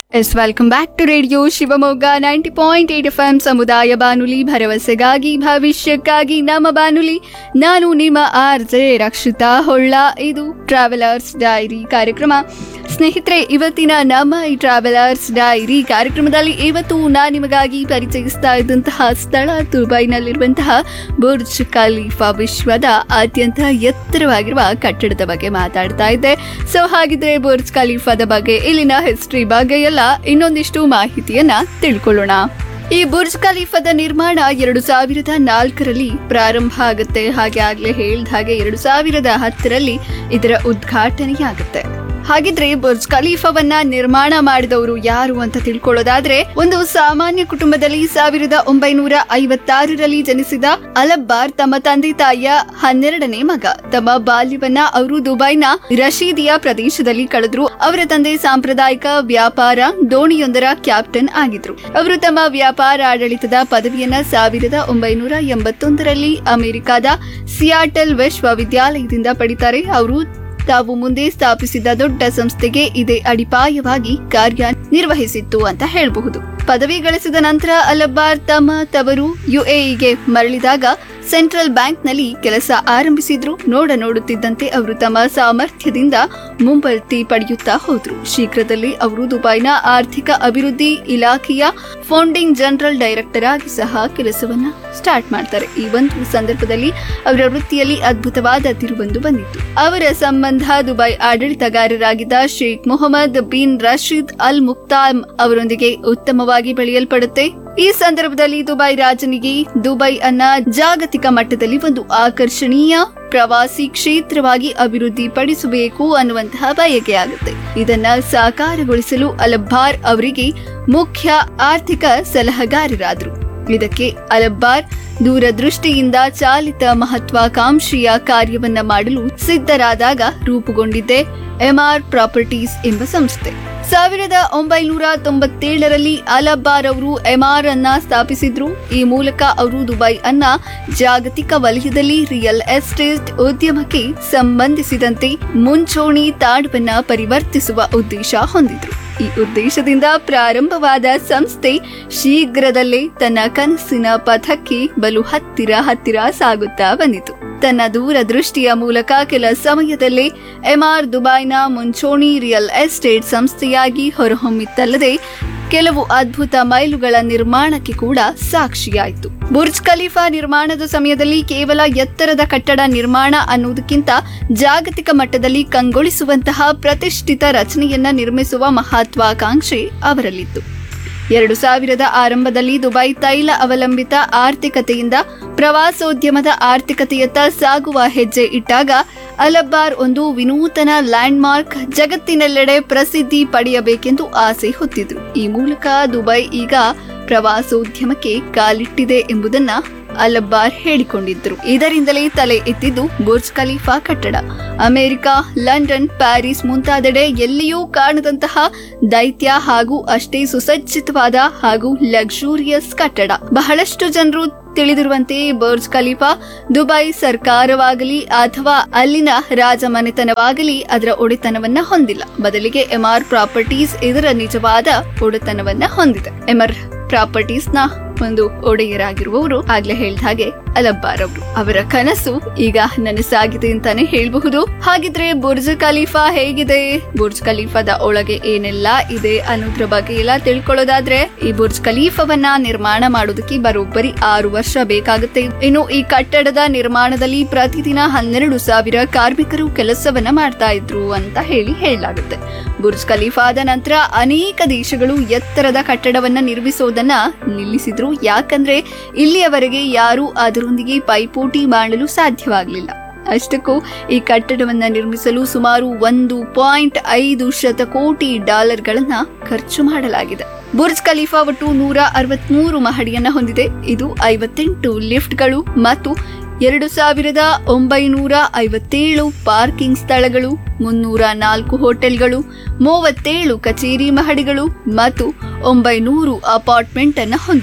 S welcome back to radio Shivamogga ninety point eight F M ಸಮುದಾಯ ಬಾನುಲಿ ಭರವಸೆಗಾಗಿ ಭವಿಷ್ಯಕ್ಕಾಗಿ ನಮ್ಮ ಬಾನುಲಿ ನಾನು ನಿಮ್ಮ ಆರ್ ಜೆ ರಕ್ಷಿತಾ ಹೊಳ್ಳ ಇದು ಟ್ರಾವೆಲರ್ಸ್ ಡೈರಿ ಕಾರ್ಯಕ್ರಮ ಸ್ನೇಹಿತರೆ ಇವತ್ತಿನ ನಮ್ಮ ಈ ಟ್ರಾವೆಲರ್ಸ್ ಡೈರಿ ಕಾರ್ಯಕ್ರಮದಲ್ಲಿ ಇವತ್ತು ನಾನು ನಿಮಗಾಗಿ ಪರಿಚಯಿಸ್ತಾ ಇದ್ದಂತಹ ಸ್ಥಳ ದುಬೈನಲ್ಲಿರುವಂತಹ ಬುರ್ಜ್ ಖಲೀಫಾ ವಿಶ್ವದ ಅತ್ಯಂತ ಎತ್ತರವಾಗಿರುವ ಕಟ್ಟಡದ ಬಗ್ಗೆ ಮಾತಾಡ್ತಾ ಇದ್ದೆ ಸೊ ಹಾಗಿದ್ರೆ ಬುರ್ಜ್ ಖಲೀಫಾದ ಬಗ್ಗೆ ಇಲ್ಲಿನ ಹಿಸ್ಟ್ರಿ ಬಗ್ಗೆ ಎಲ್ಲ ಇನ್ನೊಂದಿಷ್ಟು ಮಾಹಿತಿಯನ್ನ ತಿಳ್ಕೊಳ್ಳೋಣ ಈ ಬುರ್ಜ್ ಖಲೀಫಾದ ನಿರ್ಮಾಣ ಎರಡು ಸಾವಿರದ ನಾಲ್ಕರಲ್ಲಿ ಪ್ರಾರಂಭ ಆಗುತ್ತೆ ಹಾಗೆ ಆಗ್ಲೇ ಹೇಳ್ದ ಹಾಗೆ ಎರಡು ಸಾವಿರದ ಹತ್ತರಲ್ಲಿ ಇದರ ಉದ್ಘಾಟನೆಯಾಗುತ್ತೆ ಹಾಗಿದ್ರೆ ಬುರ್ಜ್ ಖಲೀಫಾವನ್ನ ನಿರ್ಮಾಣ ಮಾಡಿದವರು ಯಾರು ಅಂತ ತಿಳ್ಕೊಳ್ಳೋದಾದ್ರೆ ಒಂದು ಸಾಮಾನ್ಯ ಕುಟುಂಬದಲ್ಲಿ ಸಾವಿರದ ಒಂಬೈನೂರ ಐವತ್ತಾರರಲ್ಲಿ ಜನಿಸಿದ ಅಲಬ್ಬಾರ್ ತಮ್ಮ ತಂದೆ ತಾಯಿಯ ಹನ್ನೆರಡನೇ ಮಗ ತಮ್ಮ ಬಾಲ್ಯವನ್ನ ಅವರು ದುಬೈನ ರಶೀದಿಯಾ ಪ್ರದೇಶದಲ್ಲಿ ಕಳೆದ್ರು ಅವರ ತಂದೆ ಸಾಂಪ್ರದಾಯಿಕ ವ್ಯಾಪಾರ ದೋಣಿಯೊಂದರ ಕ್ಯಾಪ್ಟನ್ ಆಗಿದ್ರು ಅವರು ತಮ್ಮ ವ್ಯಾಪಾರ ಆಡಳಿತದ ಪದವಿಯನ್ನ ಸಾವಿರದ ಒಂಬೈನೂರ ಎಂಬತ್ತೊಂದರಲ್ಲಿ ಅಮೆರಿಕದ ಸಿಯಾಟಲ್ ವಿಶ್ವವಿದ್ಯಾಲಯದಿಂದ ಪಡಿತಾರೆ ಅವರು ತಾವು ಮುಂದೆ ಸ್ಥಾಪಿಸಿದ ದೊಡ್ಡ ಸಂಸ್ಥೆಗೆ ಇದೇ ಅಡಿಪಾಯವಾಗಿ ಕಾರ್ಯ ನಿರ್ವಹಿಸಿತ್ತು ಅಂತ ಹೇಳಬಹುದು ಪದವಿ ಗಳಿಸಿದ ನಂತರ ಅಲಬ್ಬಾರ್ ತಮ್ಮ ತವರು ಯುಎಇಗೆ ಮರಳಿದಾಗ ಸೆಂಟ್ರಲ್ ಬ್ಯಾಂಕ್ನಲ್ಲಿ ಕೆಲಸ ಆರಂಭಿಸಿದ್ರು ನೋಡ ನೋಡುತ್ತಿದ್ದಂತೆ ಅವರು ತಮ್ಮ ಸಾಮರ್ಥ್ಯದಿಂದ ಮುಂಬಡ್ತಿ ಪಡೆಯುತ್ತಾ ಹೋದ್ರು ಶೀಘ್ರದಲ್ಲಿ ಅವರು ದುಬೈನ ಆರ್ಥಿಕ ಅಭಿವೃದ್ಧಿ ಇಲಾಖೆಯ ಫೌಂಡಿಂಗ್ ಜನರಲ್ ಡೈರೆಕ್ಟರ್ ಆಗಿ ಸಹ ಕೆಲಸವನ್ನ ಸ್ಟಾರ್ಟ್ ಮಾಡ್ತಾರೆ ಈ ಒಂದು ಸಂದರ್ಭದಲ್ಲಿ ಅವರ ವೃತ್ತಿಯಲ್ಲಿ ಅದ್ಭುತವಾದ ತಿರುವೊಂದು ಬಂದಿತ್ತು ಅವರ ಸಂಬಂಧ ದುಬೈ ಆಡಳಿತಗಾರರಾಗಿದ್ದ Sheikh Mohammed bin Rashid Al Maktoum ಅವರೊಂದಿಗೆ ಉತ್ತಮವಾಗಿ ಬೆಳೆಯಲ್ಪಡುತ್ತೆ ಈ ಸಂದರ್ಭದಲ್ಲಿ ದುಬೈ ರಾಜನಿಗೆ ದುಬೈ ಅನ್ನ ಜಾಗತಿಕ ಮಟ್ಟದಲ್ಲಿ ಒಂದು ಆಕರ್ಷಣೀಯ ಪ್ರವಾಸಿ ಕ್ಷೇತ್ರವಾಗಿ ಅಭಿವೃದ್ಧಿ ಪಡಿಸಬೇಕು ಅನ್ನುವಂತಹ ಬಯಕೆ ಆಗುತ್ತೆ ಇದನ್ನ ಸಾಕಾರಗೊಳಿಸಲು ಅಲಬ್ಬಾರ್ ಅವರಿಗೆ ಮುಖ್ಯ ಆರ್ಥಿಕ ಸಲಹೆಗಾರರಾದ್ರು ಇದಕ್ಕೆ ಅಲಬ್ಬಾರ್ ದೂರದೃಷ್ಟಿಯಿಂದ ಚಾಲಿತ ಮಹತ್ವಾಕಾಂಕ್ಷೆಯ ಕಾರ್ಯವನ್ನ ಮಾಡಲು ಸಿದ್ಧರಾದಾಗ ರೂಪುಗೊಂಡಿದ್ದೆ ಎಂಆರ್ ಪ್ರಾಪರ್ಟೀಸ್ ಎಂಬ ಸಂಸ್ಥೆ ಸಾವಿರದ ಒಂಬೈನೂರ ತೊಂಬತ್ತೇಳರಲ್ಲಿ ಅಲಬ್ಬಾರ್ ಅವರು ಎಂಆರ್ ಅನ್ನ ಸ್ಥಾಪಿಸಿದ್ರು ಈ ಮೂಲಕ ಅವರು ದುಬೈ ಅನ್ನ ಜಾಗತಿಕ ವಲಯದಲ್ಲಿ ರಿಯಲ್ ಎಸ್ಟೇಟ್ ಉದ್ಯಮಕ್ಕೆ ಸಂಬಂಧಿಸಿದಂತೆ ಮುಂಚೂಣಿ ತಾಣವನ್ನ ಪರಿವರ್ತಿಸುವ ಉದ್ದೇಶ ಹೊಂದಿದ್ರು ಈ ಉದ್ದೇಶದಿಂದ ಪ್ರಾರಂಭವಾದ ಸಂಸ್ಥೆ ಶೀಘ್ರದಲ್ಲೇ ತನ್ನ ಕನಸಿನ ಪಥಕ್ಕೆ ಬಲು ಹತ್ತಿರ ಹತ್ತಿರ ಸಾಗುತ್ತಾ ಬಂದಿತು ತನ್ನ ದೂರದೃಷ್ಟಿಯ ಮೂಲಕ ಕೆಲ ಸಮಯದಲ್ಲೇ ಎಂಆರ್ ದುಬೈನ ಮುಂಚೂಣಿ ರಿಯಲ್ ಎಸ್ಟೇಟ್ ಸಂಸ್ಥೆಯಾಗಿ ಹೊರಹೊಮ್ಮಿತ್ತಲ್ಲದೆ ಕೆಲವು ಅದ್ಭುತ ಮೈಲುಗಳ ನಿರ್ಮಾಣಕ್ಕೆ ಕೂಡ ಸಾಕ್ಷಿಯಾಯಿತು ಬುರ್ಜ್ ಖಲೀಫಾ ನಿರ್ಮಾಣದ ಸಮಯದಲ್ಲಿ ಕೇವಲ ಎತ್ತರದ ಕಟ್ಟಡ ನಿರ್ಮಾಣ ಅನ್ನುವುದಕ್ಕಿಂತ ಜಾಗತಿಕ ಮಟ್ಟದಲ್ಲಿ ಕಂಗೊಳಿಸುವಂತಹ ಪ್ರತಿಷ್ಠಿತ ರಚನೆಯನ್ನ ನಿರ್ಮಿಸುವ ಮಹತ್ವಾಕಾಂಕ್ಷೆ ಅವರಲ್ಲಿತ್ತು ಎರಡು ಸಾವಿರದ ಆರಂಭದಲ್ಲಿ ದುಬೈ ತೈಲ ಅವಲಂಬಿತ ಆರ್ಥಿಕತೆಯಿಂದ ಪ್ರವಾಸೋದ್ಯಮದ ಆರ್ಥಿಕತೆಯತ್ತ ಸಾಗುವ ಹೆಜ್ಜೆ ಇಟ್ಟಾಗ ಅಲಬ್ಬಾರ್ ಒಂದು ವಿನೂತನ ಲ್ಯಾಂಡ್ಮಾರ್ಕ್ ಜಗತ್ತಿನೆಲ್ಲೆಡೆ ಪ್ರಸಿದ್ಧಿ ಪಡೆಯಬೇಕೆಂದು ಆಸೆ ಹೊತ್ತಿದ್ರು ಈ ಮೂಲಕ ದುಬೈ ಈಗ ಪ್ರವಾಸೋದ್ಯಮಕ್ಕೆ ಕಾಲಿಟ್ಟಿದೆ ಎಂಬುದನ್ನ ಅಲಬ್ಬಾರ್ ಹೇಳಿಕೊಂಡಿದ್ರು ಇದರಿಂದಲೇ ತಲೆ ಎತ್ತಿದ್ದು ಬುರ್ಜ್ ಖಲೀಫಾ ಕಟ್ಟಡ ಅಮೆರಿಕ ಲಂಡನ್ ಪ್ಯಾರಿಸ್ ಮುಂತಾದೆಡೆ ಎಲ್ಲಿಯೂ ಕಾಣದಂತಹ ದೈತ್ಯ ಹಾಗೂ ಅಷ್ಟೇ ಸುಸಜ್ಜಿತವಾದ ಹಾಗೂ ಲಕ್ಸುರಿಯಸ್ ಕಟ್ಟಡ ಬಹಳಷ್ಟು ಜನರು ತಿಳಿದಿರುವಂತೆ ಬುರ್ಜ್ ಖಲೀಫಾ ದುಬೈ ಸರ್ಕಾರವಾಗಲಿ ಅಥವಾ ಅಲ್ಲಿನ ರಾಜಮನೆತನವಾಗಲಿ ಅದರ ಒಡೆತನವನ್ನ ಹೊಂದಿಲ್ಲ ಬದಲಿಗೆ ಎಂಆರ್ ಪ್ರಾಪರ್ಟೀಸ್ ಇದರ ನಿಜವಾದ ಒಡೆತನವನ್ನ ಹೊಂದಿದೆ ಎಂಆರ್ ಪ್ರಾಪರ್ಟೀಸ್ ನ ಒಂದು ಒಡೆಯರಾಗಿರುವವರು ಆಗ್ಲೇ ಹೇಳ್ದ ಹಾಗೆ ಅಲಬ್ಬಾರ್ ಅವರು ಅವರ ಕನಸು ಈಗ ನನಸಾಗಿದೆ ಅಂತಾನೆ ಹೇಳಬಹುದು ಹಾಗಿದ್ರೆ ಬುರ್ಜ್ ಖಲೀಫಾ ಹೇಗಿದೆ ಬುರ್ಜ್ ಖಲೀಫಾದ ಒಳಗೆ ಏನೆಲ್ಲ ಇದೆ ಅನ್ನೋದ್ರ ಬಗ್ಗೆ ಎಲ್ಲ ತಿಳ್ಕೊಳ್ಳೋದಾದ್ರೆ ಈ ಬುರ್ಜ್ ಖಲೀಫಾವನ್ನ ನಿರ್ಮಾಣ ಮಾಡೋದಕ್ಕೆ ಬರೋಬ್ಬರಿ ಆರು ವರ್ಷ ಬೇಕಾಗುತ್ತೆ ಇನ್ನು ಈ ಕಟ್ಟಡದ ನಿರ್ಮಾಣದಲ್ಲಿ ಪ್ರತಿದಿನ ಹನ್ನೆರಡು ಸಾವಿರ ಕಾರ್ಮಿಕರು ಕೆಲಸವನ್ನ ಮಾಡ್ತಾ ಇದ್ರು ಅಂತ ಹೇಳಿ ಹೇಳಲಾಗುತ್ತೆ ಬುರ್ಜ್ ಖಲೀಫಾದ ನಂತರ ಅನೇಕ ದೇಶಗಳು ಎತ್ತರದ ಕಟ್ಟಡವನ್ನ ನಿರ್ಮಿಸೋದನ್ನ ನಿಲ್ಲಿಸಿದ್ರು ಯಾಕಂದ್ರೆ ಇಲ್ಲಿಯವರೆಗೆ ಯಾರೂ ಅದರೊಂದಿಗೆ ಪೈಪೋಟಿ ಮಾಡಲು ಸಾಧ್ಯವಾಗಲಿಲ್ಲ ಅಷ್ಟಕ್ಕೂ ಈ ಕಟ್ಟಡವನ್ನ ನಿರ್ಮಿಸಲು ಸುಮಾರು ಒಂದು ಪಾಯಿಂಟ್ ಐದು ಶತಕೋಟಿ ಡಾಲರ್ಗಳನ್ನ ಖರ್ಚು ಮಾಡಲಾಗಿದೆ ಬುರ್ಜ್ ಖಲೀಫಾ ಒಟ್ಟು ನೂರ ಅರವತ್ಮೂರು ಮಹಡಿಯನ್ನ ಹೊಂದಿದೆ ಇದು ಐವತ್ತೆಂಟು ಲಿಫ್ಟ್ಗಳು ಮತ್ತು ಎರಡು ಸಾವಿರದ ಒಂಬೈನೂರ ಐವತ್ತೇಳು ಪಾರ್ಕಿಂಗ್ ಸ್ಥಳಗಳು ಮುನ್ನೂರ ನಾಲ್ಕು ಹೋಟೆಲ್ಗಳು ಮೂವತ್ತೇಳು ಕಚೇರಿ ಮಹಡಿಗಳು ಮತ್ತು ಒಂಬೈನೂರು ಅಪಾರ್ಟ್ಮೆಂಟ್ ಅನ್ನ ಹೊಂದಿದೆ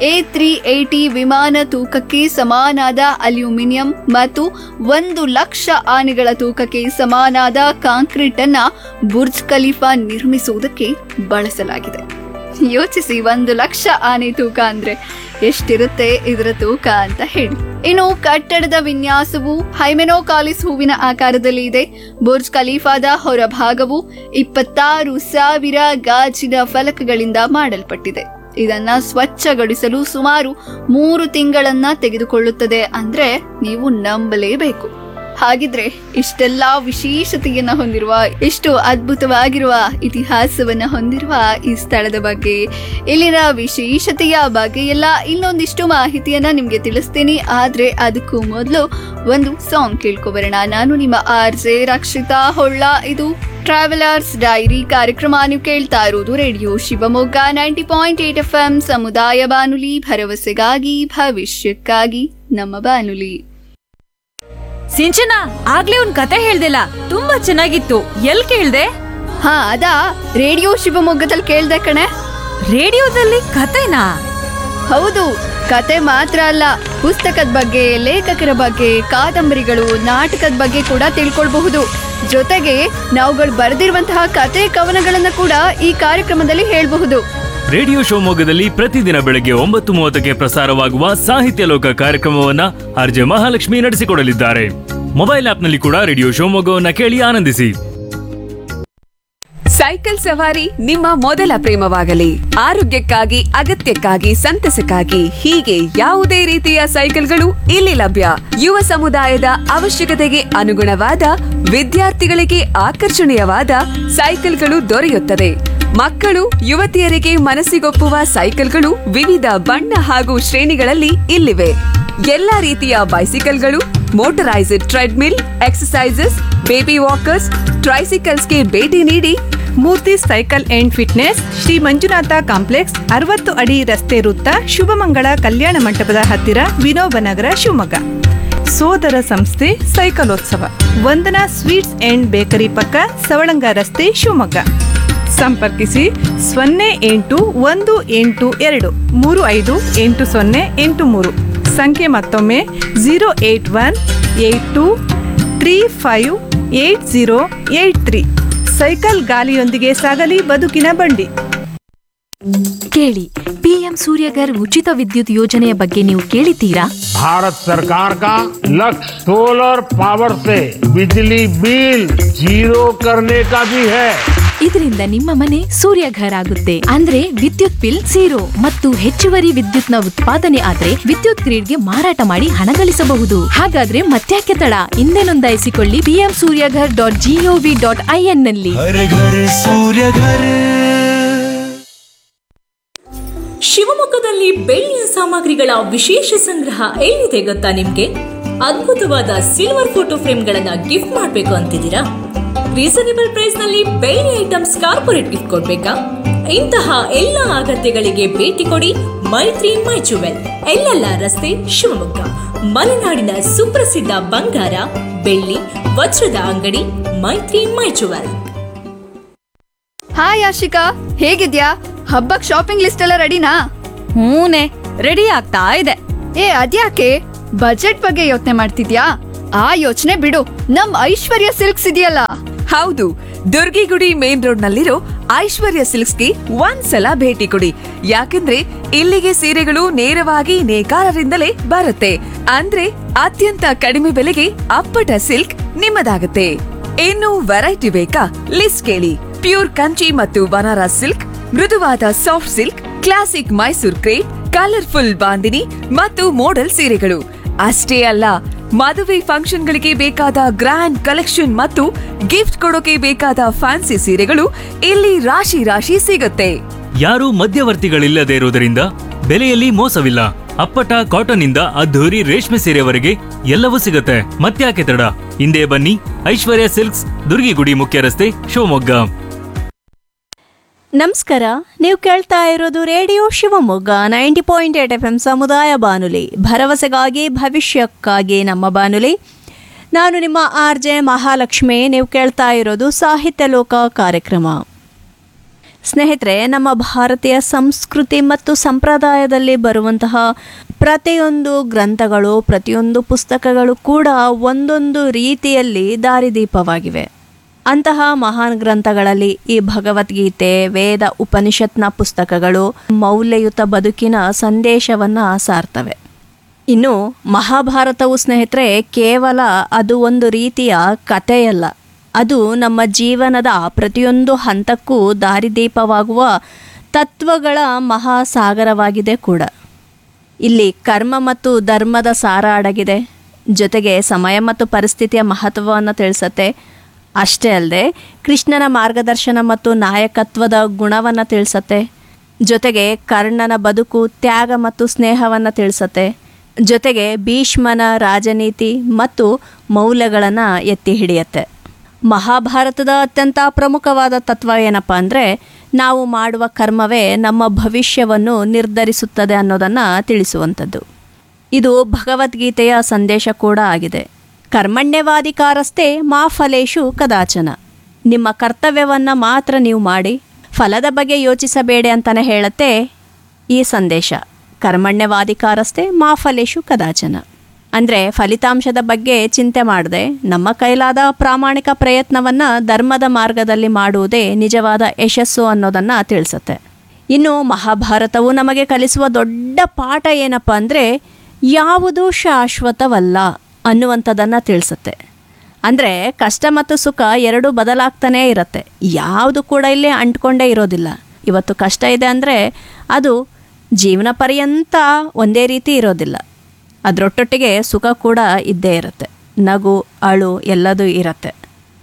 ಎ ತ್ರೀ ಏಟಿ ವಿಮಾನ ತೂಕಕ್ಕೆ ಸಮನಾದ ಅಲ್ಯೂಮಿನಿಯಂ ಮತ್ತು ಒಂದು ಲಕ್ಷ ಆನೆಗಳ ತೂಕಕ್ಕೆ ಸಮನಾದ ಕಾಂಕ್ರೀಟ್ ಅನ್ನ ಬುರ್ಜ್ ಖಲೀಫಾ ನಿರ್ಮಿಸುವುದಕ್ಕೆ ಬಳಸಲಾಗಿದೆ ಯೋಚಿಸಿ ಒಂದು ಲಕ್ಷ ಆನೆ ತೂಕ ಅಂದ್ರೆ ಎಷ್ಟಿರುತ್ತೆ ಇದರ ತೂಕ ಅಂತ ಹೇಳಿ ಇನ್ನು ಕಟ್ಟಡದ ವಿನ್ಯಾಸವು ಹೈಮೆನೋಕಾಲಿಸ್ ಹೂವಿನ ಆಕಾರದಲ್ಲಿ ಇದೆ ಬುರ್ಜ್ ಖಲೀಫಾದ ಹೊರಭಾಗವು ಇಪ್ಪತ್ತಾರು ಸಾವಿರ ಗಾಜಿನ ಫಲಕಗಳಿಂದ ಮಾಡಲ್ಪಟ್ಟಿದೆ ಇದನ್ನ ಸ್ವಚ್ಛಗೊಳಿಸಲು ಸುಮಾರು ಮೂರು ತಿಂಗಳನ್ನ ತೆಗೆದುಕೊಳ್ಳುತ್ತದೆ ಅಂದ್ರೆ ನೀವು ನಂಬಲೇಬೇಕು ಹಾಗಿದ್ರೆ ಇಷ್ಟೆಲ್ಲಾ ವಿಶೇಷತೆಯನ್ನ ಹೊಂದಿರುವ ಇಷ್ಟು ಅದ್ಭುತವಾಗಿರುವ ಇತಿಹಾಸವನ್ನ ಹೊಂದಿರುವ ಈ ಸ್ಥಳದ ಬಗ್ಗೆ ಇಲ್ಲಿನ ವಿಶೇಷತೆಯ ಬಗ್ಗೆ ಎಲ್ಲ ಇನ್ನೊಂದಿಷ್ಟು ಮಾಹಿತಿಯನ್ನ ನಿಮ್ಗೆ ತಿಳಿಸ್ತೀನಿ ಆದ್ರೆ ಅದಕ್ಕೂ ಮೊದಲು ಒಂದು ಸಾಂಗ್ ಕೇಳ್ಕೊಬರೋಣ ನಾನು ನಿಮ್ಮ ಆರ್ ಜೆ ರಕ್ಷಿತಾ ಹೊಳ್ಳ ಇದು ಟ್ರಾವೆಲರ್ಸ್ ಡೈರಿ ಕಾರ್ಯಕ್ರಮ ನೀವು ಕೇಳ್ತಾ ಇರೋದು radio Shivamogga ninety point eight F M ಸಮುದಾಯ ಬಾನುಲಿ ಭರವಸೆಗಾಗಿ ಭವಿಷ್ಯಕ್ಕಾಗಿ ನಮ್ಮ ಬಾನುಲಿ ಸಿಂಚನ ಆಗ್ಲೇ ಒಂದ್ ಕತೆ ಹೇಳ್ದಿಲ್ಲ ತುಂಬಾ ಚೆನ್ನಾಗಿತ್ತು ಎಲ್ ಕೇಳ್ದೆ ಹಾ ಅದಾ ರೇಡಿಯೋ ಶಿವಮೊಗ್ಗದಲ್ಲಿ ಕೇಳ್ದೆ ಕಣೆ ರೇಡಿಯೋದಲ್ಲಿ ಕತೆನಾ ಹೌದು ಕತೆ ಮಾತ್ರ ಅಲ್ಲ ಪುಸ್ತಕದ ಬಗ್ಗೆ ಲೇಖಕರ ಬಗ್ಗೆ ಕಾದಂಬರಿಗಳು ನಾಟಕದ ಬಗ್ಗೆ ಕೂಡ ತಿಳ್ಕೊಳ್ಬಹುದು ಜೊತೆಗೆ ನಾವುಗಳು ಬರೆದಿರುವಂತಹ ಕತೆ ಕವನಗಳನ್ನ ಕೂಡ ಈ ಕಾರ್ಯಕ್ರಮದಲ್ಲಿ ಹೇಳಬಹುದು ರೇಡಿಯೋ ಶಿವಮೊಗ್ಗದಲ್ಲಿ ಪ್ರತಿದಿನ ಬೆಳಗ್ಗೆ ಒಂಬತ್ತು ಮೂವತ್ತಕ್ಕೆ ಪ್ರಸಾರವಾಗುವ ಸಾಹಿತ್ಯ ಲೋಕ ಕಾರ್ಯಕ್ರಮವನ್ನ ಆರ್ಜೆ ಮಹಾಲಕ್ಷ್ಮಿ ನಡೆಸಿಕೊಡಲಿದ್ದಾರೆ ಮೊಬೈಲ್ ಆಪ್ನಲ್ಲಿ ಕೂಡ ರೇಡಿಯೋ ಶಿವಮೊಗ್ಗವನ್ನ ಕೇಳಿ ಆನಂದಿಸಿ ಸೈಕಲ್ ಸವಾರಿ ನಿಮ್ಮ ಮೊದಲ ಪ್ರೇಮವಾಗಲಿ ಆರೋಗ್ಯಕ್ಕಾಗಿ ಅಗತ್ಯಕ್ಕಾಗಿ ಸಂತಸಕ್ಕಾಗಿ ಹೀಗೆ ಯಾವುದೇ ರೀತಿಯ ಸೈಕಲ್ಗಳು ಇಲ್ಲಿ ಲಭ್ಯ ಯುವ ಸಮುದಾಯದ ಅವಶ್ಯಕತೆಗೆ ಅನುಗುಣವಾದ ವಿದ್ಯಾರ್ಥಿಗಳಿಗೆ ಆಕರ್ಷಣೀಯವಾದ ಸೈಕಲ್ಗಳು ದೊರೆಯುತ್ತದೆ ಮಕ್ಕಳು ಯುವತಿಯರಿಗೆ ಮನಸ್ಸಿಗೊಪ್ಪುವ ಸೈಕಲ್ಗಳು ವಿವಿಧ ಬಣ್ಣ ಹಾಗೂ ಶ್ರೇಣಿಗಳಲ್ಲಿ ಇಲ್ಲಿವೆ ಎಲ್ಲಾ ರೀತಿಯ ಬೈಸಿಕಲ್ಗಳು ಮೋಟರೈಸ್ಡ್ ಟ್ರೆಡ್ಮಿಲ್ ಎಕ್ಸಸೈಸಸ್ ಬೇಬಿ ವಾಕರ್ಸ್ ಟ್ರೈಸಿಕಲ್ಸ್ಗೆ ಭೇಟಿ ನೀಡಿ Murthy cycle and fitness Shri Manjunatha complex ಅರವತ್ತು ಅಡಿ ರಸ್ತೆ ವೃತ್ತ ಶುಭಮಂಗಳ ಕಲ್ಯಾಣ ಮಂಟಪದ ಹತ್ತಿರ ವಿನೋಬನಗರ ಶಿವಮೊಗ್ಗ ಸೋದರ ಸಂಸ್ಥೆ ಸೈಕಲೋತ್ಸವ ವಂದನಾ ಸ್ವೀಟ್ಸ್ ಅಂಡ್ ಬೇಕರಿ ಪಕ್ಕ ಸವಳಂಗ ರಸ್ತೆ ಶಿವಮೊಗ್ಗ ಸಂಪರ್ಕಿಸಿ ಸೊನ್ನೆ ಎಂಟು ಒಂದು ಎಂಟು ಎರಡು ಮೂರು ಐದು ಎಂಟು ಸೊನ್ನೆ ಎಂಟು ಮೂರು ಸಂಖ್ಯೆ ಮತ್ತೊಮ್ಮೆ zero eight one eight two three five eight zero eight three cycle ಗಾಲಿಯೊಂದಿಗೆ ಸಾಗಲಿ ಬದುಕಿನ ಬಂಡಿ ಕೇಳಿ ಪಿಎಂ ಸೂರ್ಯಗರ್ ಉಚಿತ ವಿದ್ಯುತ್ ಯೋಜನೆಯ ಬಗ್ಗೆ ನೀವು ಕೇಳಿದ್ದೀರಾ भारत सरकार का लक्ष्य सोलर पावर से बिजली बिल जीरो करने का भी है ಇದರಿಂದ ನಿಮ್ಮ ಮನೆ ಸೂರ್ಯಘರ್ ಆಗುತ್ತೆ ಅಂದ್ರೆ ವಿದ್ಯುತ್ ಬಿಲ್ ಝೀರೋ ಮತ್ತು ಹೆಚ್ಚುವರಿ ವಿದ್ಯುತ್ನ ಉತ್ಪಾದನೆ ಆದ್ರೆ ವಿದ್ಯುತ್ ಗ್ರಿಡ್ಗೆ ಮಾರಾಟ ಮಾಡಿ ಹಣ ಗಳಿಸಬಹುದು ಹಾಗಾದ್ರೆ ಮತ್ತ್ಯಾಕೆ ತಡ ಹಿಂದೆ ನೋಂದಾಯಿಸಿಕೊಳ್ಳಿ PM Suryaghar dot G O V dot I N ನಲ್ಲಿ हर घर सूर्य घर ಶಿವಮೊಗ್ಗದಲ್ಲಿ ಬೆಳ್ಳಿಯ ಸಾಮಗ್ರಿಗಳ ವಿಶೇಷ ಸಂಗ್ರಹ ಎಲ್ಲಿದೆ ಗೊತ್ತಾ ನಿಮ್ಗೆ ಅದ್ಭುತವಾದ ಸಿಲ್ವರ್ ಫೋಟೋ ಫ್ರೇಮ್ಗಳನ್ನ ಗಿಫ್ಟ್ ಮಾಡ್ಬೇಕು ಅಂತಿದ್ದೀರಾ ರೀಸನೇಬಲ್ ಪ್ರೈಸ್ ನಲ್ಲಿ ಬೆಳ್ಳಿ ಐಟಮ್ಸ್ ಕಾರ್ಪೊರೇಟ್ ಗಿಫ್ಟ್ ಕೊಡ್ಬೇಕಾ ಇಂತಹ ಎಲ್ಲ ಅಗತ್ಯಗಳಿಗೆ ಭೇಟಿ ಕೊಡಿ ಮೈತ್ರಿ ಮೈ ಜುವೆಲ್ ಎಲ್ಲೆಲ್ಲ ರಸ್ತೆ ಶಿವಮೊಗ್ಗ ಮಲೆನಾಡಿನ ಸುಪ್ರಸಿದ್ಧ ಬಂಗಾರ ಬೆಳ್ಳಿ ವಜ್ರದ ಅಂಗಡಿ ಮೈತ್ರಿ ಮೈ ಜುವೆಲ್ ಹಾಯ್ ಆಶಿಕಾ ಹೇಗಿದ್ಯಾ ಹಬ್ಬಕ್ ಶಾಪಿಂಗ್ ಲಿಸ್ಟ್ ಎಲ್ಲ ರೆಡಿನಾ ಹೂನೆ ರೆಡಿ ಆಗ್ತಾ ಇದೆ ಏ ಅದ್ಯಾಕೆ ಬಜೆಟ್ ಬಗ್ಗೆ ಯೋಚನೆ ಮಾಡ್ತಿದ್ಯಾ ಆ ಯೋಚನೆ ಬಿಡು ನಮ್ ಐಶ್ವರ್ಯ ಸಿಲ್ಕ್ಸ್ ಇದೆಯಲ್ಲ ಹೌದು ದುರ್ಗಿಗುಡಿ ಮೇನ್ ರೋಡ್ ನಲ್ಲಿರೋ ಐಶ್ವರ್ಯ ಸಿಲ್ಕ್ಸ್ಗೆ ಒಂದ್ಸಲ ಭೇಟಿ ಕೊಡಿ ಯಾಕೆಂದ್ರೆ ಇಲ್ಲಿಗೆ ಸೀರೆಗಳು ನೇರವಾಗಿ ನೇಕಾರರಿಂದಲೇ ಬರುತ್ತೆ ಅಂದ್ರೆ ಅತ್ಯಂತ ಕಡಿಮೆ ಬೆಲೆಗೆ ಅಪ್ಪಟ ಸಿಲ್ಕ್ ನಿಮ್ಮದಾಗುತ್ತೆ ಇನ್ನು ವೆರೈಟಿ ಬೇಕಾ ಲಿಸ್ಟ್ ಕೇಳಿ ಪ್ಯೂರ್ ಕಂಚಿ ಮತ್ತು ಬನಾರಸ್ ಸಿಲ್ಕ್ ಮೃದುವಾದ soft silk classic Mysore crepe colourful bandhani ಮತ್ತು ಮೋಡಲ್ ಸೀರೆಗಳು ಅಷ್ಟೇ ಅಲ್ಲ ಮದುವೆ ಫಂಕ್ಷನ್ಗಳಿಗೆ ಬೇಕಾದ ಗ್ರ್ಯಾಂಡ್ ಕಲೆಕ್ಷನ್ ಮತ್ತು ಗಿಫ್ಟ್ ಕೊಡೋಕೆ ಬೇಕಾದ ಫ್ಯಾನ್ಸಿ ಸೀರೆಗಳು ಇಲ್ಲಿ ರಾಶಿ ರಾಶಿ ಸಿಗುತ್ತೆ ಯಾರೂ ಮಧ್ಯವರ್ತಿಗಳಿಲ್ಲದೆ ಇರುವುದರಿಂದ ಬೆಲೆಯಲ್ಲಿ ಮೋಸವಿಲ್ಲ ಅಪ್ಪಟ ಕಾಟನ್ ಇಂದ ಅದ್ಧೂರಿ ರೇಷ್ಮೆ ಸೀರೆವರೆಗೆ ಎಲ್ಲವೂ ಸಿಗುತ್ತೆ ಮತ್ತ್ಯಾಕೆ ತಡ ಹಿಂದೆ ಬನ್ನಿ ಐಶ್ವರ್ಯ ಸಿಲ್ಕ್ಸ್ ದುರ್ಗಿಗುಡಿ ಮುಖ್ಯ ರಸ್ತೆ ಶಿವಮೊಗ್ಗ ನಮಸ್ಕಾರ ನೀವು ಕೇಳ್ತಾ ಇರೋದು radio Shivamogga ninety point eight F M ಸಮುದಾಯ ಬಾನುಲಿ ಭರವಸೆಗಾಗಿ ಭವಿಷ್ಯಕ್ಕಾಗಿ ನಮ್ಮ ಬಾನುಲಿ ನಾನು ನಿಮ್ಮ ಆರ್ ಜೆ ಮಹಾಲಕ್ಷ್ಮಿ ನೀವು ಕೇಳ್ತಾ ಇರೋದು ಸಾಹಿತ್ಯ ಲೋಕ ಕಾರ್ಯಕ್ರಮ ಸ್ನೇಹಿತರೆ ನಮ್ಮ ಭಾರತೀಯ ಸಂಸ್ಕೃತಿ ಮತ್ತು ಸಂಪ್ರದಾಯದಲ್ಲಿ ಬರುವಂತಹ ಪ್ರತಿಯೊಂದು ಗ್ರಂಥಗಳು ಪ್ರತಿಯೊಂದು ಪುಸ್ತಕಗಳು ಕೂಡ ಒಂದೊಂದು ರೀತಿಯಲ್ಲಿ ದಾರಿದೀಪವಾಗಿವೆ ಅಂತಹ ಮಹಾನ್ ಗ್ರಂಥಗಳಲ್ಲಿ ಈ ಭಗವದ್ಗೀತೆ ವೇದ ಉಪನಿಷತ್ನ ಪುಸ್ತಕಗಳು ಮೌಲ್ಯಯುತ ಬದುಕಿನ ಸಂದೇಶವನ್ನು ಸಾರ್ತವೆ ಇನ್ನು ಮಹಾಭಾರತವು ಸ್ನೇಹಿತರೆ ಕೇವಲ ಅದು ಒಂದು ರೀತಿಯ ಕಥೆಯಲ್ಲ ಅದು ನಮ್ಮ ಜೀವನದ ಪ್ರತಿಯೊಂದು ಹಂತಕ್ಕೂ ದಾರಿದೀಪವಾಗುವ ತತ್ವಗಳ ಮಹಾಸಾಗರವಾಗಿದೆ ಕೂಡ ಇಲ್ಲಿ ಕರ್ಮ ಮತ್ತು ಧರ್ಮದ ಸಾರ ಅಡಗಿದೆ ಜೊತೆಗೆ ಸಮಯ ಮತ್ತು ಪರಿಸ್ಥಿತಿಯ ಮಹತ್ವವನ್ನು ತಿಳಿಸತ್ತೆ ಅಷ್ಟೇ ಅಲ್ಲದೆ ಕೃಷ್ಣನ ಮಾರ್ಗದರ್ಶನ ಮತ್ತು ನಾಯಕತ್ವದ ಗುಣವನ್ನು ತಿಳಿಸತ್ತೆ ಜೊತೆಗೆ ಕರ್ಣನ ಬದುಕು ತ್ಯಾಗ ಮತ್ತು ಸ್ನೇಹವನ್ನು ತಿಳಿಸತ್ತೆ ಜೊತೆಗೆ ಭೀಷ್ಮನ ರಾಜನೀತಿ ಮತ್ತು ಮೌಲ್ಯಗಳನ್ನು ಎತ್ತಿ ಹಿಡಿಯತ್ತೆ ಮಹಾಭಾರತದ ಅತ್ಯಂತ ಪ್ರಮುಖವಾದ ತತ್ವ ಏನಪ್ಪ ಅಂದರೆ ನಾವು ಮಾಡುವ ಕರ್ಮವೇ ನಮ್ಮ ಭವಿಷ್ಯವನ್ನು ನಿರ್ಧರಿಸುತ್ತದೆ ಅನ್ನೋದನ್ನು ತಿಳಿಸುವಂಥದ್ದು ಇದು ಭಗವದ್ಗೀತೆಯ ಸಂದೇಶ ಕೂಡ ಆಗಿದೆ ಕರ್ಮಣ್ಯವಾಧಿಕಾರಸ್ಥೆ ಮಾ ಫಲೇಶು ಕದಾಚನ ನಿಮ್ಮ ಕರ್ತವ್ಯವನ್ನು ಮಾತ್ರ ನೀವು ಮಾಡಿ ಫಲದ ಬಗ್ಗೆ ಯೋಚಿಸಬೇಡಿ ಅಂತಲೇ ಹೇಳುತ್ತೆ ಈ ಸಂದೇಶ ಕರ್ಮಣ್ಯವಾಧಿಕಾರಸ್ಥೆ ಮಾ ಫಲೇಶು ಕದಾಚನ ಅಂದರೆ ಫಲಿತಾಂಶದ ಬಗ್ಗೆ ಚಿಂತೆ ಮಾಡದೆ ನಮ್ಮ ಕೈಲಾದ ಪ್ರಾಮಾಣಿಕ ಪ್ರಯತ್ನವನ್ನು ಧರ್ಮದ ಮಾರ್ಗದಲ್ಲಿ ಮಾಡುವುದೇ ನಿಜವಾದ ಯಶಸ್ಸು ಅನ್ನೋದನ್ನು ತಿಳಿಸುತ್ತೆ ಇನ್ನು ಮಹಾಭಾರತವು ನಮಗೆ ಕಲಿಸುವ ದೊಡ್ಡ ಪಾಠ ಏನಪ್ಪ ಅಂದರೆ ಯಾವುದು ಶಾಶ್ವತವಲ್ಲ ಅನ್ನುವಂಥದ್ದನ್ನು ತಿಳಿಸುತ್ತೆ ಅಂದರೆ ಕಷ್ಟ ಮತ್ತು ಸುಖ ಎರಡೂ ಬದಲಾಗ್ತಾನೇ ಇರುತ್ತೆ ಯಾವುದು ಕೂಡ ಇಲ್ಲಿ ಅಂಟ್ಕೊಂಡೇ ಇರೋದಿಲ್ಲ ಇವತ್ತು ಕಷ್ಟ ಇದೆ ಅಂದರೆ ಅದು ಜೀವನ ಪರ್ಯಂತ ಒಂದೇ ರೀತಿ ಇರೋದಿಲ್ಲ ಅದರೊಟ್ಟೊಟ್ಟಿಗೆ ಸುಖ ಕೂಡ ಇದ್ದೇ ಇರುತ್ತೆ ನಗು ಅಳು ಎಲ್ಲದೂ ಇರುತ್ತೆ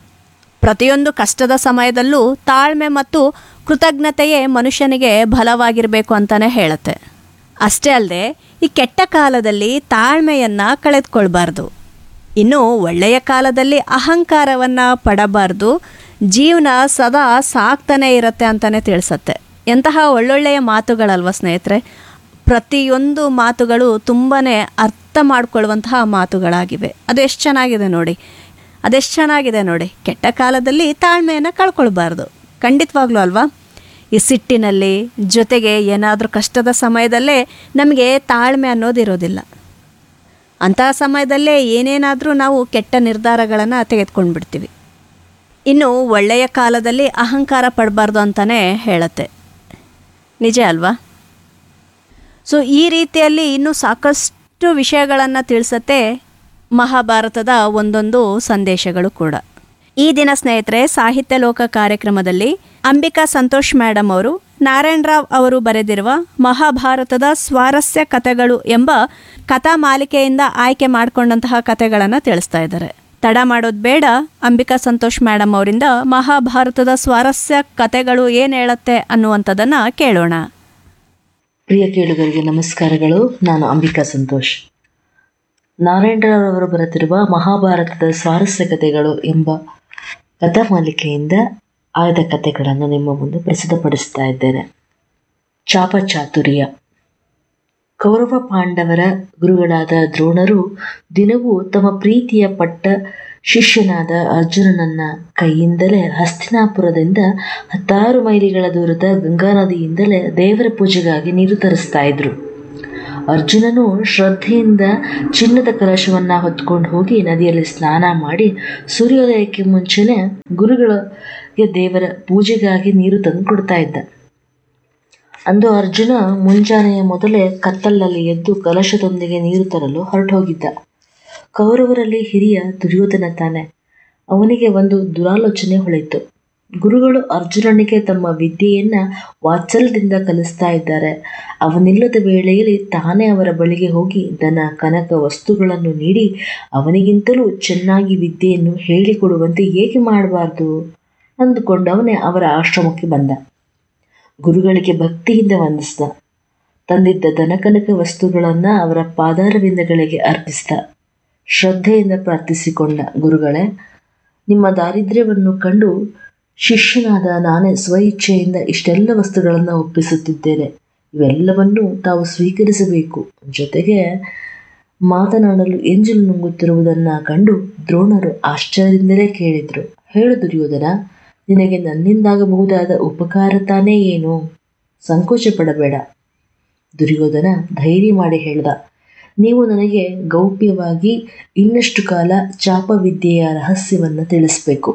ಪ್ರತಿಯೊಂದು ಕಷ್ಟದ ಸಮಯದಲ್ಲೂ ತಾಳ್ಮೆ ಮತ್ತು ಕೃತಜ್ಞತೆಯೇ ಮನುಷ್ಯನಿಗೆ ಬಲವಾಗಿರಬೇಕು ಅಂತಲೇ ಹೇಳುತ್ತೆ ಅಷ್ಟೇ ಅಲ್ಲದೆ ಈ ಕೆಟ್ಟ ಕಾಲದಲ್ಲಿ ತಾಳ್ಮೆಯನ್ನು ಕಳೆದುಕೊಳ್ಬಾರ್ದು ಇನ್ನು ಒಳ್ಳೆಯ ಕಾಲದಲ್ಲಿ ಅಹಂಕಾರವನ್ನು ಪಡಬಾರ್ದು ಜೀವನ ಸದಾ ಸಾಕ್ತಾನೆ ಇರುತ್ತೆ ಅಂತಲೇ ತಿಳಿಸತ್ತೆ ಎಂತಹ ಒಳ್ಳೊಳ್ಳೆಯ ಮಾತುಗಳಲ್ವ ಸ್ನೇಹಿತರೆ ಪ್ರತಿಯೊಂದು ಮಾತುಗಳು ತುಂಬಾ ಅರ್ಥ ಮಾಡ್ಕೊಳ್ಳುವಂತಹ ಮಾತುಗಳಾಗಿವೆ ಅದು ಎಷ್ಟು ಚೆನ್ನಾಗಿದೆ ನೋಡಿ ಅದೆಷ್ಟು ಚೆನ್ನಾಗಿದೆ ನೋಡಿ ಕೆಟ್ಟ ಕಾಲದಲ್ಲಿ ತಾಳ್ಮೆಯನ್ನು ಕಳ್ಕೊಳ್ಬಾರ್ದು ಖಂಡಿತವಾಗ್ಲೂ ಅಲ್ವಾ ಈ ಸಿಟ್ಟಿನಲ್ಲಿ ಜೊತೆಗೆ ಏನಾದರೂ ಕಷ್ಟದ ಸಮಯದಲ್ಲೇ ನಮಗೆ ತಾಳ್ಮೆ ಅನ್ನೋದಿರೋದಿಲ್ಲ ಅಂತಹ ಸಮಯದಲ್ಲೇ ಏನೇನಾದರೂ ನಾವು ಕೆಟ್ಟ ನಿರ್ಧಾರಗಳನ್ನು ತೆಗೆದುಕೊಂಡು ಬಿಡ್ತೀವಿ ಇನ್ನು ಒಳ್ಳೆಯ ಕಾಲದಲ್ಲಿ ಅಹಂಕಾರ ಪಡಬಾರ್ದು ಅಂತಲೇ ಹೇಳುತ್ತೆ ನಿಜ ಅಲ್ವಾ ಸೊ ಈ ರೀತಿಯಲ್ಲಿ ಇನ್ನೂ ಸಾಕಷ್ಟು ವಿಷಯಗಳನ್ನು ತಿಳಿಸತ್ತೆ ಮಹಾಭಾರತದ ಒಂದೊಂದು ಸಂದೇಶಗಳು ಕೂಡ ಈ ದಿನ ಸ್ನೇಹಿತರೆ ಸಾಹಿತ್ಯ ಲೋಕ ಕಾರ್ಯಕ್ರಮದಲ್ಲಿ ಅಂಬಿಕಾ ಸಂತೋಷ್ ಮೇಡಮ್ ಅವರು ನಾರಾಯಣ್ ರಾವ್ ಅವರು ಬರೆದಿರುವ ಮಹಾಭಾರತದ ಸ್ವಾರಸ್ಯ ಕಥೆಗಳು ಎಂಬ ಕಥಾ ಮಾಲಿಕೆಯಿಂದ ಆಯ್ಕೆ ಮಾಡಿಕೊಂಡಂತಹ ಕಥೆಗಳನ್ನು ತಿಳಿಸ್ತಾ ಇದ್ದಾರೆ ತಡ ಮಾಡೋದು ಬೇಡ ಅಂಬಿಕಾ ಸಂತೋಷ್ ಮೇಡಮ್ ಅವರಿಂದ ಮಹಾಭಾರತದ ಸ್ವಾರಸ್ಯ ಕಥೆಗಳು ಏನು ಹೇಳುತ್ತೆ ಅನ್ನುವಂಥದ್ದನ್ನು ಕೇಳೋಣ ಪ್ರಿಯ ಕೇಳುಗರಿಗೆ ನಮಸ್ಕಾರಗಳು ನಾನು ಅಂಬಿಕಾ ಸಂತೋಷ್ ನಾರಾಯಣರಾವ್ ಅವರು ಬರೆದಿರುವ ಮಹಾಭಾರತದ ಸ್ವಾರಸ್ಯ ಕಥೆಗಳು ಎಂಬ ಕಥಾಮಾಲಿಕೆಯಿಂದ ಆಯ್ದ ಕಥೆಗಳನ್ನು ನಿಮ್ಮ ಮುಂದೆ ಪ್ರಸಿದ್ಧಪಡಿಸ್ತಾ ಇದ್ದೇನೆ ಚಾಪಚಾತುರ್ಯ ಕೌರವ ಪಾಂಡವರ ಗುರುಗಳಾದ ದ್ರೋಣರು ದಿನವೂ ತಮ್ಮ ಪ್ರೀತಿಯ ಪಟ್ಟ ಶಿಷ್ಯನಾದ ಅರ್ಜುನನನ್ನ ಕೈಯಿಂದಲೇ ಹಸ್ತಿನಾಪುರದಿಂದ ಹತ್ತಾರು ಮೈಲಿಗಳ ದೂರದ ಗಂಗಾ ನದಿಯಿಂದಲೇ ದೇವರ ಪೂಜೆಗಾಗಿ ನೀರು ತರಿಸ್ತಾ ಇದ್ರು ಅರ್ಜುನನು ಶ್ರದ್ಧೆಯಿಂದ ಚಿನ್ನದ ಕಲಶವನ್ನ ಹೊತ್ಕೊಂಡು ಹೋಗಿ ನದಿಯಲ್ಲಿ ಸ್ನಾನ ಮಾಡಿ ಸೂರ್ಯೋದಯಕ್ಕೆ ಮುಂಚೆನೆ ಗುರುಗಳಿಗೆ ದೇವರ ಪೂಜೆಗಾಗಿ ನೀರು ತಂದು ಕೊಡ್ತಾ ಇದ್ದ ಅಂದು ಅರ್ಜುನ ಮುಂಜಾನೆಯ ಮೊದಲೇ ಕತ್ತಲಲ್ಲಿ ಎದ್ದು ಕಲಶದೊಂದಿಗೆ ನೀರು ತರಲು ಹೊರಟೋಗಿದ್ದ ಕೌರವರಲ್ಲಿ ಹಿರಿಯ ದುರ್ಯೋಧನ ತಾನೆ ಅವನಿಗೆ ಒಂದು ದುರಾಲೋಚನೆ ಹೊಳೆಯಿತು ಗುರುಗಳು ಅರ್ಜುನನಿಗೆ ತಮ್ಮ ವಿದ್ಯೆಯನ್ನ ವಾತ್ಸಲ್ಯದಿಂದ ಕಲಿಸ್ತಾ ಇದ್ದಾರೆ ಅವನಿಲ್ಲದ ವೇಳೆಯಲ್ಲಿ ತಾನೇ ಅವರ ಬಳಿಗೆ ಹೋಗಿ ದನ ಕನಕ ವಸ್ತುಗಳನ್ನು ನೀಡಿ ಅವನಿಗಿಂತಲೂ ಚೆನ್ನಾಗಿ ವಿದ್ಯೆಯನ್ನು ಹೇಳಿಕೊಡುವಂತೆ ಏಕೆ ಮಾಡಬಾರ್ದು ಅಂದುಕೊಂಡವನೇ ಅವರ ಆಶ್ರಮಕ್ಕೆ ಬಂದ ಗುರುಗಳಿಗೆ ಭಕ್ತಿಯಿಂದ ವಂದಿಸಿದ ತಂದಿದ್ದ ದನಕನಕ ವಸ್ತುಗಳನ್ನು ಅವರ ಪಾದಾರವಿಂದಗಳಿಗೆ ಅರ್ಪಿಸಿದ ಶ್ರದ್ಧೆಯಿಂದ ಪ್ರಾರ್ಥಿಸಿಕೊಂಡ ಗುರುಗಳೇ ನಿಮ್ಮ ದಾರಿದ್ರ್ಯವನ್ನು ಕಂಡು ಶಿಷ್ಯನಾದ ನಾನೇ ಸ್ವಇಚ್ಛೆಯಿಂದ ಇಷ್ಟೆಲ್ಲ ವಸ್ತುಗಳನ್ನು ಒಪ್ಪಿಸುತ್ತಿದ್ದೇನೆ ಇವೆಲ್ಲವನ್ನು ತಾವು ಸ್ವೀಕರಿಸಬೇಕು ಜೊತೆಗೆ ಮಾತನಾಡಲು ಎಂಜಲು ನುಂಗುತ್ತಿರುವುದನ್ನು ಕಂಡು ದ್ರೋಣರು ಆಶ್ಚರ್ಯದಿಂದಲೇ ಕೇಳಿದ್ರು ಹೇಳು ದುರ್ಯೋಧನ ನಿನಗೆ ನನ್ನಿಂದಾಗಬಹುದಾದ ಉಪಕಾರ ತಾನೇ ಏನು ಸಂಕೋಚ ಪಡಬೇಡ ದುರ್ಯೋಧನ ಧೈರ್ಯ ಮಾಡಿ ಹೇಳ್ದ ನೀವು ನನಗೆ ಗೌಪ್ಯವಾಗಿ ಇನ್ನಷ್ಟು ಕಾಲ ಚಾಪವಿದ್ಯೆಯ ರಹಸ್ಯವನ್ನು ತಿಳಿಸಬೇಕು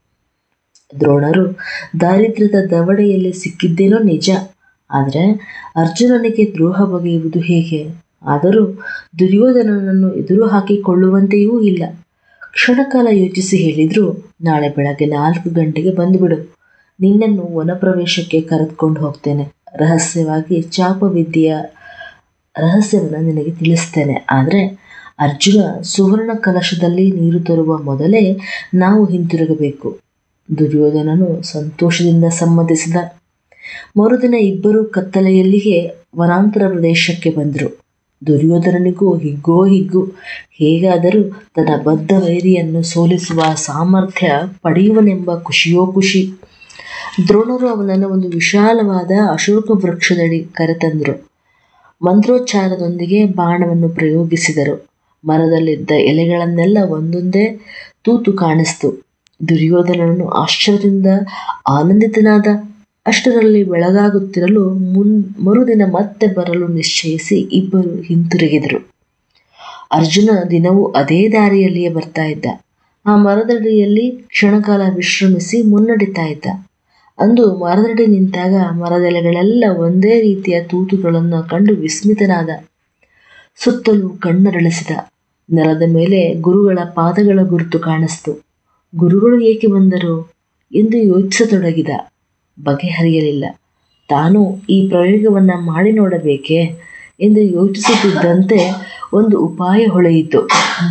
ದ್ರೋಣರು ದಾರಿದ್ರ್ಯದ ದವಡೆಯಲ್ಲಿ ಸಿಕ್ಕಿದ್ದೇನೋ ನಿಜ ಆದರೆ ಅರ್ಜುನನಿಗೆ ದ್ರೋಹ ಬಗೆಯುವುದು ಹೇಗೆ ಆದರೂ ದುರ್ಯೋಧನನನ್ನು ಎದುರು ಹಾಕಿಕೊಳ್ಳುವಂತೆಯೂ ಇಲ್ಲ ಕ್ಷಣಕಾಲ ಯೋಚಿಸಿ ಹೇಳಿದ್ರು ನಾಳೆ ಬೆಳಗ್ಗೆ ನಾಲ್ಕು ಗಂಟೆಗೆ ಬಂದುಬಿಡು ನಿನ್ನನ್ನು ವನಪ್ರವೇಶಕ್ಕೆ ಕರೆದುಕೊಂಡು ಹೋಗ್ತೇನೆ ರಹಸ್ಯವಾಗಿ ಚಾಪವಿದ್ಯೆಯ ರಹಸ್ಯವನ್ನು ನಿನಗೆ ತಿಳಿಸ್ತೇನೆ ಆದರೆ ಅರ್ಜುನ ಸುವರ್ಣ ಕಲಶದಲ್ಲಿ ನೀರು ತರುವ ಮೊದಲೇ ನಾವು ಹಿಂತಿರುಗಬೇಕು ದುರ್ಯೋಧನನು ಸಂತೋಷದಿಂದ ಸಮ್ಮತಿಸಿದ ಮರುದಿನ ಇಬ್ಬರು ಕತ್ತಲೆಯಲ್ಲಿಗೆ ವನಾಂತರ ಪ್ರದೇಶಕ್ಕೆ ಬಂದರು ದುರ್ಯೋಧನನಿಗೂ ಹಿಗ್ಗೋ ಹಿಗ್ಗು ಹೇಗಾದರೂ ತನ್ನ ಬದ್ಧ ವೈರಿಯನ್ನು ಸೋಲಿಸುವ ಸಾಮರ್ಥ್ಯ ಪಡೆಯುವನೆಂಬ ಖುಷಿಯೋ ಖುಷಿ ದ್ರೋಣರು ಅವನನ್ನು ಒಂದು ವಿಶಾಲವಾದ ಅಶೋಕ ವೃಕ್ಷದಡಿ ಕರೆತಂದರು ಮಂತ್ರೋಚ್ಚಾರದೊಂದಿಗೆ ಬಾಣವನ್ನು ಪ್ರಯೋಗಿಸಿದರು ಮರದಲ್ಲಿದ್ದ ಎಲೆಗಳನ್ನೆಲ್ಲ ಒಂದೊಂದೇ ತೂತು ಕಾಣಿಸ್ತು ದುರ್ಯೋಧನನು ಆಶ್ಚರ್ಯದಿಂದ ಆನಂದಿತನಾದ ಅಷ್ಟರಲ್ಲಿ ಬೆಳಗಾಗುತ್ತಿರಲು ಮುನ್ ಮರುದಿನ ಮತ್ತೆ ಬರಲು ನಿಶ್ಚಯಿಸಿ ಇಬ್ಬರು ಹಿಂತಿರುಗಿದರು ಅರ್ಜುನ ದಿನವೂ ಅದೇ ದಾರಿಯಲ್ಲಿಯೇ ಬರ್ತಾ ಇದ್ದ ಆ ಮರದಡಿಯಲ್ಲಿ ಕ್ಷಣಕಾಲ ವಿಶ್ರಮಿಸಿ ಮುನ್ನಡಿತಾ ಇದ್ದ ಅಂದು ಮರದಡಿ ನಿಂತಾಗ ಮರದೆಲೆಗಳೆಲ್ಲ ಒಂದೇ ರೀತಿಯ ತೂತುಗಳನ್ನು ಕಂಡು ವಿಸ್ಮಿತನಾದ ಸುತ್ತಲೂ ಕಣ್ಣರಳಿಸಿದ ನೆಲದ ಮೇಲೆ ಗುರುಗಳ ಪಾದಗಳ ಗುರುತು ಕಾಣಿಸ್ತು ಗುರುಗಳು ಏಕೆ ಬಂದರು ಎಂದು ಯೋಚಿಸತೊಡಗಿದ ಬಗೆಹರಿಯಲಿಲ್ಲ ತಾನು ಈ ಪ್ರಯೋಗವನ್ನು ಮಾಡಿ ನೋಡಬೇಕೇ ಎಂದು ಯೋಚಿಸುತ್ತಿದ್ದಂತೆ ಒಂದು ಉಪಾಯ ಹೊಳೆಯಿತು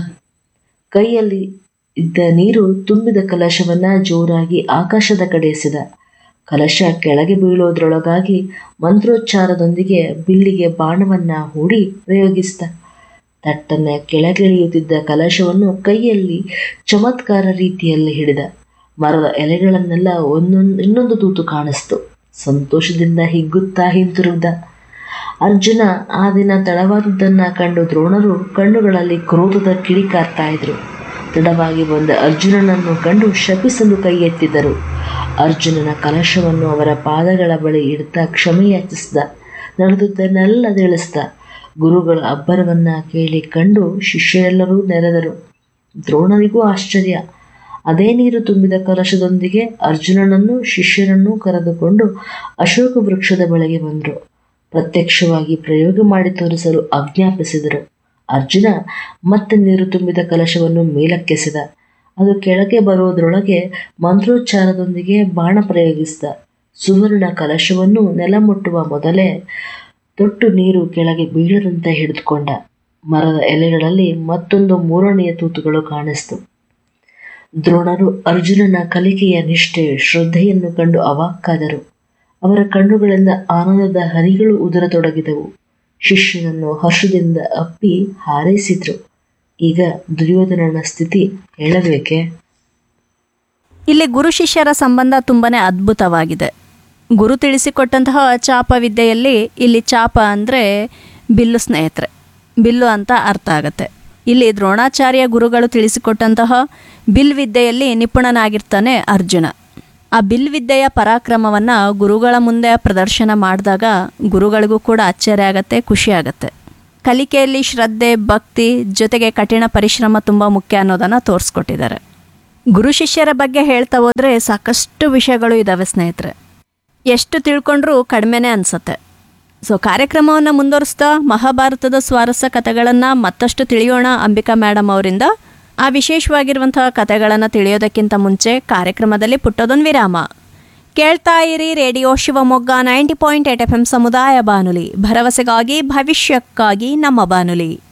ಕೈಯಲ್ಲಿ ಇದ್ದ ನೀರು ತುಂಬಿದ ಕಲಶವನ್ನು ಜೋರಾಗಿ ಆಕಾಶದ ಕಡೆ ಎಸೆದ ಕಲಶ ಕೆಳಗೆ ಬೀಳೋದ್ರೊಳಗಾಗಿ ಮಂತ್ರೋಚ್ಚಾರದೊಂದಿಗೆ ಬಿಲ್ಲಿಗೆ ಬಾಣವನ್ನು ಹೂಡಿ ಪ್ರಯೋಗಿಸಿದ ತಟ್ಟನ್ನ ಕೆಳಗಿಳಿಯುತ್ತಿದ್ದ ಕಲಶವನ್ನು ಕೈಯಲ್ಲಿ ಚಮತ್ಕಾರ ರೀತಿಯಲ್ಲಿ ಹಿಡಿದ ಮರದ ಎಲೆಗಳನ್ನೆಲ್ಲ ಒಂದೊಂದು ಇನ್ನೊಂದು ತೂತು ಕಾಣಿಸ್ತು ಸಂತೋಷದಿಂದ ಹಿಗ್ಗುತ್ತಾ ಹಿಂತಿರುಗ್ದ ಅರ್ಜುನ ಆ ದಿನ ತಡವಾದದ್ದನ್ನು ಕಂಡು ದ್ರೋಣರು ಕಣ್ಣುಗಳಲ್ಲಿ ಕ್ರೋಧದ ಕಿಡಿ ಕಾರ್ತಾ ಇದ್ರು ತಡವಾಗಿ ಬಂದ ಅರ್ಜುನನನ್ನು ಕಂಡು ಶಪಿಸಲು ಕೈ ಎತ್ತಿದರು ಅರ್ಜುನನ ಕಲಶವನ್ನು ಅವರ ಪಾದಗಳ ಬಳಿ ಇಡ್ತಾ ಕ್ಷಮೆ ಯಾಚಿಸಿದ ನಡೆದದ್ದನ್ನೆಲ್ಲ ತಿಳಿಸ್ದ ಗುರುಗಳ ಅಬ್ಬರವನ್ನ ಕೇಳಿ ಕಂಡು ಶಿಷ್ಯರೆಲ್ಲರೂ ನೆರೆದರು ದ್ರೋಣರಿಗೂ ಆಶ್ಚರ್ಯ ಅದೇ ನೀರು ತುಂಬಿದ ಕಲಶದೊಂದಿಗೆ ಅರ್ಜುನನನ್ನು ಶಿಷ್ಯರನ್ನೂ ಕರೆದುಕೊಂಡು ಅಶೋಕ ವೃಕ್ಷದ ಬಳಿಗೆ ಬಂದರು ಪ್ರತ್ಯಕ್ಷವಾಗಿ ಪ್ರಯೋಗ ಮಾಡಿ ತೋರಿಸಲು ಆಜ್ಞಾಪಿಸಿದರು ಅರ್ಜುನ ಮತ್ತೆ ನೀರು ತುಂಬಿದ ಕಲಶವನ್ನು ಮೇಲಕ್ಕೆಸೆದ ಅದು ಕೆಳಗೆ ಬರುವುದರೊಳಗೆ ಮಂತ್ರೋಚ್ಚಾರದೊಂದಿಗೆ ಬಾಣ ಪ್ರಯೋಗಿಸಿದ ಸುವರ್ಣ ಕಲಶವನ್ನು ನೆಲ ಮುಟ್ಟುವ ಮೊದಲೇ ತೊಟ್ಟು ನೀರು ಕೆಳಗೆ ಬೀಳದಂತೆ ಹಿಡಿದುಕೊಂಡ ಮರದ ಎಲೆಗಳಲ್ಲಿ ಮತ್ತೊಂದು ಮೂರನೆಯ ತೂತುಗಳು ಕಾಣಿಸ್ತು ದ್ರೋಣರು ಅರ್ಜುನನ ಕಲಿಕೆಯ ನಿಷ್ಠೆ ಶ್ರದ್ಧೆಯನ್ನು ಕಂಡು ಅವಾಕ್ಕಾದರು ಅವರ ಕಣ್ಣುಗಳಿಂದ ಆನಂದದ ಹರಿಗಳು ಉದುರತೊಡಗಿದವು ಶಿಷ್ಯನನ್ನು ಹರ್ಷದಿಂದ ಅಪ್ಪಿ ಹಾರೈಸಿದ್ರು ಈಗ ದುರ್ಯೋಧನನ ಸ್ಥಿತಿ ಹೇಳಬೇಕೆ ಇಲ್ಲಿ ಗುರು ಶಿಷ್ಯರ ಸಂಬಂಧ ತುಂಬಾನೇ ಅದ್ಭುತವಾಗಿದೆ ಗುರು ತಿಳಿಸಿಕೊಟ್ಟಂತಹ ಚಾಪ ವಿದ್ಯೆಯಲ್ಲಿ ಇಲ್ಲಿ ಚಾಪ ಅಂದರೆ ಬಿಲ್ಲು ಸ್ನೇಹಿತರೆ ಬಿಲ್ಲು ಅಂತ ಅರ್ಥ ಆಗತ್ತೆ ಇಲ್ಲಿ ದ್ರೋಣಾಚಾರ್ಯ ಗುರುಗಳು ತಿಳಿಸಿಕೊಟ್ಟಂತಹ ಬಿಲ್ ವಿದ್ಯೆಯಲ್ಲಿ ನಿಪುಣನಾಗಿರ್ತಾನೆ ಅರ್ಜುನ ಆ ಬಿಲ್ ವಿದ್ಯೆಯ ಪರಾಕ್ರಮವನ್ನು ಗುರುಗಳ ಮುಂದೆ ಪ್ರದರ್ಶನ ಮಾಡಿದಾಗ ಗುರುಗಳಿಗೂ ಕೂಡ ಅಚ್ಚರಿ ಆಗತ್ತೆ ಖುಷಿ ಆಗತ್ತೆ ಕಲಿಕೆಯಲ್ಲಿ ಶ್ರದ್ಧೆ ಭಕ್ತಿ ಜೊತೆಗೆ ಕಠಿಣ ಪರಿಶ್ರಮ ತುಂಬ ಮುಖ್ಯ ಅನ್ನೋದನ್ನು ತೋರಿಸ್ಕೊಟ್ಟಿದ್ದಾರೆ ಗುರು ಶಿಷ್ಯರ ಬಗ್ಗೆ ಹೇಳ್ತಾ ಹೋದರೆ ಸಾಕಷ್ಟು ವಿಷಯಗಳು ಇದ್ದಾವೆ ಸ್ನೇಹಿತರೆ ಎಷ್ಟು ತಿಳ್ಕೊಂಡ್ರೂ ಕಡಿಮೆನೇ ಅನಿಸತ್ತೆ ಸೊ ಕಾರ್ಯಕ್ರಮವನ್ನು ಮುಂದುವರಿಸ್ತಾ ಮಹಾಭಾರತದ ಸ್ವಾರಸ್ಯ ಕಥೆಗಳನ್ನು ಮತ್ತಷ್ಟು ತಿಳಿಯೋಣ ಅಂಬಿಕಾ ಮೇಡಮ್ ಅವರಿಂದ ಆ ವಿಶೇಷವಾಗಿರುವಂತಹ ಕಥೆಗಳನ್ನು ತಿಳಿಯೋದಕ್ಕಿಂತ ಮುಂಚೆ ಕಾರ್ಯಕ್ರಮದಲ್ಲಿ ಪುಟ್ಟದೊಂದು ವಿರಾಮ ಕೇಳ್ತಾ ಇರಿ radio Shivamogga ninety point eight F M ಸಮುದಾಯ ಬಾನುಲಿ ಭರವಸೆಗಾಗಿ ಭವಿಷ್ಯಕ್ಕಾಗಿ ನಮ್ಮ ಬಾನುಲಿ